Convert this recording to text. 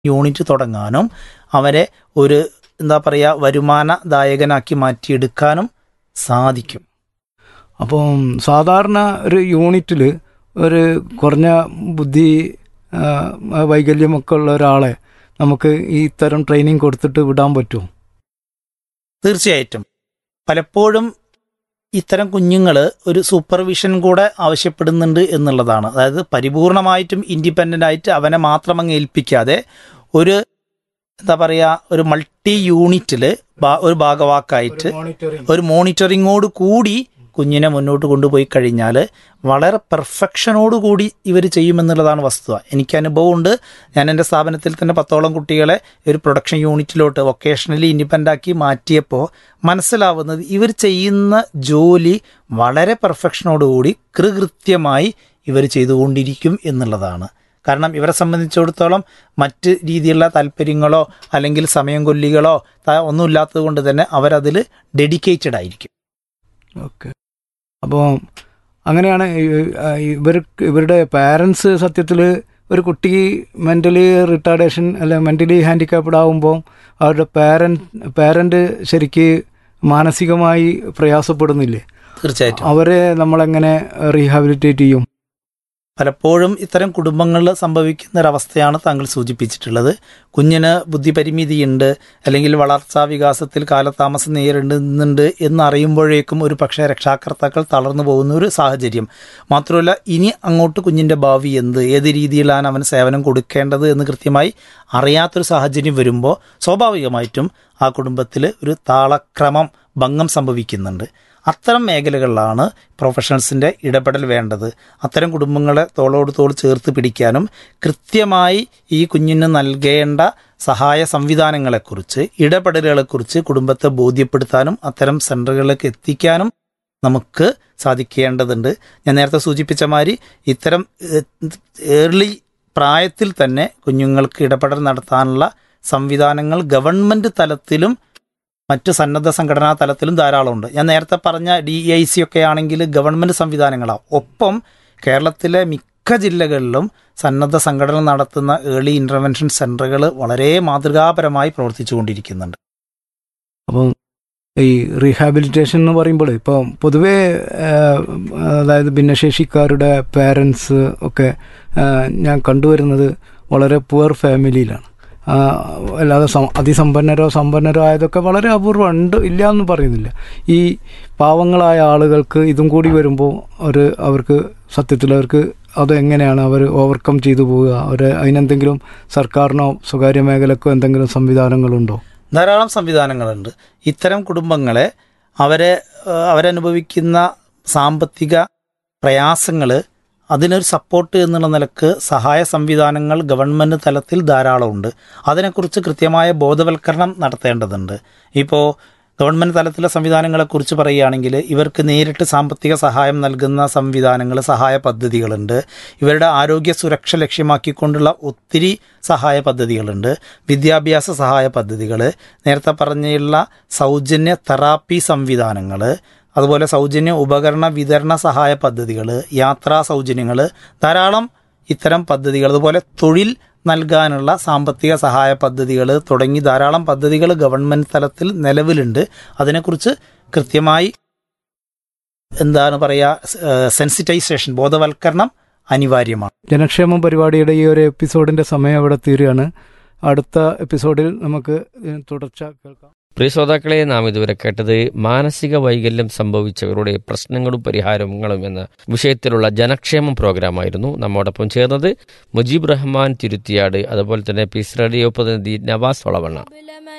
unit തുടങ്ങാനും അവരെ ഒരു എന്താ പറയുക വരുമാനദായകനാക്കി മാറ്റിയെടുക്കാനും സാധിക്കും അപ്പം സാധാരണ ഒരു യൂണിറ്റിൽ ഒരു കുറഞ്ഞ ബുദ്ധി ആ, വൈകല്യമൊക്കെ ഉള്ള ഒരാളെ നമുക്ക് ഈ ഇത്തരം ട്രെയിനിങ് കൊടുത്തിട്ട് വിടാൻ പറ്റുമോ തീർച്ചയായിട്ടും പലപ്പോഴും ഇത്തരം കുഞ്ഞുങ്ങൾ ഒരു സൂപ്പർവിഷൻ കൂടെ ആവശ്യപ്പെടുന്നുണ്ട് എന്നുള്ളതാണ് അതായത് പരിപൂർണമായിട്ടും ഇൻഡിപെൻഡൻ്റ് ആയിട്ട് അവനെ മാത്രം അങ്ങ് ഏൽപ്പിക്കാതെ ഒരു എന്താ പറയുക ഒരു മൾട്ടി യൂണിറ്റിൽ ഒരു ഭാഗവാക്കായിട്ട് ഒരു മോണിറ്ററിങ്ങോട് കൂടി കുഞ്ഞിനെ മുന്നോട്ട് കൊണ്ടുപോയി കഴിഞ്ഞാൽ വളരെ പെർഫെക്ഷനോട് കൂടി ഇവർ ചെയ്യുമെന്നുള്ളതാണ് വസ്തുത എനിക്ക് അനുഭവമുണ്ട് ഞാൻ എൻ്റെ സ്ഥാപനത്തിൽ തന്നെ പത്തോളം കുട്ടികളെ ഒരു പ്രൊഡക്ഷൻ യൂണിറ്റിലോട്ട് വൊക്കേഷണലി ഇൻഡിപെൻഡൻ്റ് ആക്കി മാറ്റിയപ്പോൾ മനസ്സിലാവുന്നത് ഇവർ ചെയ്യുന്ന ജോലി വളരെ പെർഫെക്ഷനോടുകൂടി കൃകൃത്യമായി ഇവർ ചെയ്തുകൊണ്ടിരിക്കും എന്നുള്ളതാണ് കാരണം ഇവരെ സംബന്ധിച്ചിടത്തോളം മറ്റ് രീതിയിലുള്ള താല്പര്യങ്ങളോ അല്ലെങ്കിൽ സമയം കൊല്ലികളോ ത- ഒന്നുമില്ലാത്തത് കൊണ്ട് തന്നെ അവരതിൽ ഡെഡിക്കേറ്റഡ് ആയിരിക്കും ഓക്കെ അപ്പോൾ അങ്ങനെയാണ് ഈ- ആ, ഇവർക്ക് ഇവരുടെ പാരൻസ് സത്യത്തിൽ ഒരു കുട്ടി മെൻ്റലി റിട്ടാർഡേഷൻ അല്ലെ മെൻ്റലി ഹാൻഡിക്കാപ്ഡ് ആകുമ്പോൾ അവരുടെ പാരൻറ്റ് പാരൻ്റ് ശരിക്ക് മാനസികമായി പ്രയാസപ്പെടുന്നില്ലേ തീർച്ചയായിട്ടും അവരെ നമ്മളെങ്ങനെ റീഹാബിലിറ്റേറ്റ് ചെയ്യും പലപ്പോഴും ഇത്തരം കുടുംബങ്ങളിൽ സംഭവിക്കുന്ന ഒരവസ്ഥയാണ് താങ്കൾ സൂചിപ്പിച്ചിട്ടുള്ളത് കുഞ്ഞിന് ബുദ്ധിപരിമിതിയുണ്ട് അല്ലെങ്കിൽ വളർച്ചാ വികാസത്തിൽ കാലതാമസം നേരിടുന്നുണ്ട് എന്നറിയുമ്പോഴേക്കും ഒരു പക്ഷേ രക്ഷാകർത്താക്കൾ തളർന്നു പോകുന്ന ഒരു സാഹചര്യം മാത്രമല്ല ഇനി അങ്ങോട്ട് കുഞ്ഞിൻ്റെ ഭാവി എന്ത് ഏത് രീതിയിലാണ് അവന് സേവനം കൊടുക്കേണ്ടത് എന്ന് കൃത്യമായി അറിയാത്തൊരു സാഹചര്യം വരുമ്പോൾ സ്വാഭാവികമായിട്ടും ആ കുടുംബത്തിൽ ഒരു താളക്രമം ഭംഗം സംഭവിക്കുന്നുണ്ട് അത്തരം മേഖലകളിലാണ് പ്രൊഫഷണൽസിൻ്റെ ഇടപെടൽ വേണ്ടത് അത്തരം കുടുംബങ്ങളെ തോളോട് തോൾ ചേർത്ത് പിടിക്കാനും കൃത്യമായി ഈ കുഞ്ഞിന് നൽകേണ്ട സഹായ സംവിധാനങ്ങളെക്കുറിച്ച് ഇടപെടലുകളെക്കുറിച്ച് കുടുംബത്തെ ബോധ്യപ്പെടുത്താനും അത്തരം സെൻ്ററുകളിലേക്ക് എത്തിക്കാനും നമുക്ക് സാധിക്കേണ്ടതുണ്ട് ഞാൻ നേരത്തെ സൂചിപ്പിച്ച മാതിരി ഇത്തരം ഏർലി പ്രായത്തിൽ തന്നെ കുഞ്ഞുങ്ങൾക്ക് ഇടപെടൽ നടത്താനുള്ള സംവിധാനങ്ങൾ ഗവൺമെൻറ് തലത്തിലും മറ്റ് സന്നദ്ധ സംഘടനാ തലത്തിലും ധാരാളമുണ്ട് ഞാൻ നേരത്തെ പറഞ്ഞ ഡി ഐ സി ഒക്കെ ആണെങ്കിൽ ഗവൺമെൻറ് സംവിധാനങ്ങളാണ് ഒപ്പം കേരളത്തിലെ മിക്ക ജില്ലകളിലും സന്നദ്ധ സംഘടന നടത്തുന്ന ഏർലി ഇൻ്റർവെൻഷൻ സെൻ്ററുകൾ വളരെ മാതൃകാപരമായി പ്രവർത്തിച്ചുകൊണ്ടിരിക്കുന്നുണ്ട് അപ്പം ഈ റീഹാബിലിറ്റേഷൻ എന്ന് പറയുമ്പോൾ ഇപ്പോൾ പൊതുവേ ആഹ്, അതായത് ഭിന്നശേഷിക്കാരുടെ പാരൻസ് ഒക്കെ ആഹ്, ഞാൻ കണ്ടുവരുന്നത് വളരെ പുവർ ഫാമിലിയിലാണ് ആഹ്, അല്ലാതെ സം- അതിസമ്പന്നരോ സമ്പന്നരോ ആയതൊക്കെ വളരെ അപൂർവം ഉണ്ട് ഇല്ല എന്ന് പറയുന്നില്ല ഈ പാവങ്ങളായ ആളുകൾക്ക് ഇതും കൂടി വരുമ്പോൾ ഒരു അവർക്ക് സത്യത്തിൽ അവർക്ക് അത് എങ്ങനെയാണ് അവർ ഓവർകം ചെയ്തു പോവുക അവർ അതിനെന്തെങ്കിലും സർക്കാരിനോ സ്വകാര്യ മേഖലക്കോ എന്തെങ്കിലും സംവിധാനങ്ങളുണ്ടോ ധാരാളം സംവിധാനങ്ങളുണ്ട് ഇത്തരം കുടുംബങ്ങളെ അവരെ ഏഹ്, അവരനുഭവിക്കുന്ന സാമ്പത്തിക പ്രയാസങ്ങൾ അതിനൊരു സപ്പോർട്ട് എന്നുള്ള നിലക്ക് സഹായ സംവിധാനങ്ങൾ ഗവൺമെൻറ് തലത്തിൽ ധാരാളമുണ്ട് അതിനെക്കുറിച്ച് കൃത്യമായ ബോധവൽക്കരണം നടത്തേണ്ടതുണ്ട് ഇപ്പോൾ ഗവൺമെൻറ് തലത്തിലെ സംവിധാനങ്ങളെക്കുറിച്ച് പറയുകയാണെങ്കിൽ ഇവർക്ക് നേരിട്ട് സാമ്പത്തിക സഹായം നൽകുന്ന സംവിധാനങ്ങൾ സഹായ പദ്ധതികളുണ്ട് ഇവരുടെ ആരോഗ്യ സുരക്ഷ ലക്ഷ്യമാക്കിക്കൊണ്ടുള്ള ഒത്തിരി സഹായ പദ്ധതികളുണ്ട് വിദ്യാഭ്യാസ സഹായ പദ്ധതികൾ നേരത്തെ പറഞ്ഞുള്ള സൗജന്യ തെറാപ്പി സംവിധാനങ്ങൾ അതുപോലെ സൗജന്യ ഉപകരണ വിതരണ സഹായ പദ്ധതികൾ യാത്രാ സൗജന്യങ്ങൾ ധാരാളം ഇത്തരം പദ്ധതികൾ അതുപോലെ തൊഴിൽ നൽകാനുള്ള സാമ്പത്തിക സഹായ പദ്ധതികൾ തുടങ്ങി ധാരാളം പദ്ധതികൾ ഗവൺമെൻറ് തലത്തിൽ നിലവിലുണ്ട് അതിനെക്കുറിച്ച് കൃത്യമായി എന്താണ് പറയുക സെൻസിറ്റൈസേഷൻ ബോധവൽക്കരണം അനിവാര്യമാണ് ജനക്ഷേമം പരിപാടിയുടെ ഈ ഒരു എപ്പിസോഡിന്റെ സമയം അവിടെ തീരുകയാണ് അടുത്ത എപ്പിസോഡിൽ നമുക്ക് ഇതിന് തുടർച്ച കേൾക്കാം പ്രിയ ശ്രോതാക്കളെ നാം ഇതുവരെ കേട്ടത് മാനസിക വൈകല്യം സംഭവിച്ചവരുടെ പ്രശ്നങ്ങളും പരിഹാരങ്ങളും എന്ന വിഷയത്തിലുള്ള ജനക്ഷേമം പ്രോഗ്രാമായിരുന്നു നമ്മോടൊപ്പം ചേർന്നത് മുജീബ് റഹ്മാൻ തിരുത്തിയാട് അതുപോലെ തന്നെ പീസ് റേഡിയോ പ്രതിനിധി നവാസ് ഒളവണ്ണ